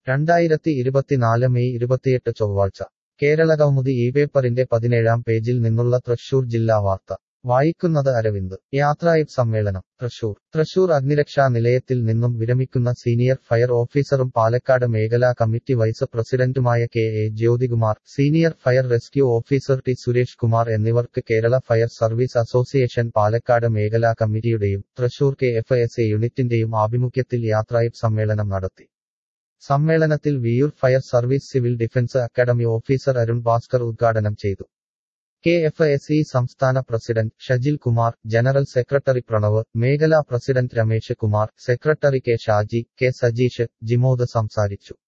രണ്ടായിരത്തി ഇരുപത്തിനാല് മെയ് ഇരുപത്തിയെട്ട് ചൊവ്വാഴ്ച കേരള കൗമുദി ഈ പേപ്പറിന്റെ പതിനേഴാം പേജിൽ നിന്നുള്ള തൃശൂർ ജില്ലാ വാർത്ത വായിക്കുന്നത് അരവിന്ദ് യാത്രായിബ് സമ്മേളനം തൃശൂർ തൃശൂർ അഗ്നിരക്ഷാ നിലയത്തിൽ നിന്നും വിരമിക്കുന്ന സീനിയർ ഫയർ ഓഫീസറും പാലക്കാട് മേഖലാ കമ്മിറ്റി വൈസ് പ്രസിഡന്റുമായ K A Jyothikumar senior fire rescue officer T Suresh Kumar എന്നിവർക്ക് Kerala fire service association Palakkad മേഖലാ കമ്മിറ്റിയുടെയും Thrissur K F S A യൂണിറ്റിന്റെയും ആഭിമുഖ്യത്തിൽ യാത്രായിബ് സമ്മേളനം നടത്തി സമ്മേളനത്തിൽ Viyyur fire service civil defence academy officer Arun Bhaskar ഉദ്ഘാടനം ചെയ്തു കെ എഫ് എസ് ഇ സംസ്ഥാന president Shajil Kumar general secretary Pranav മേഖലാ president Ramesh Kumar secretary K Shaji K Sajeesh Jimod സംസാരിച്ചു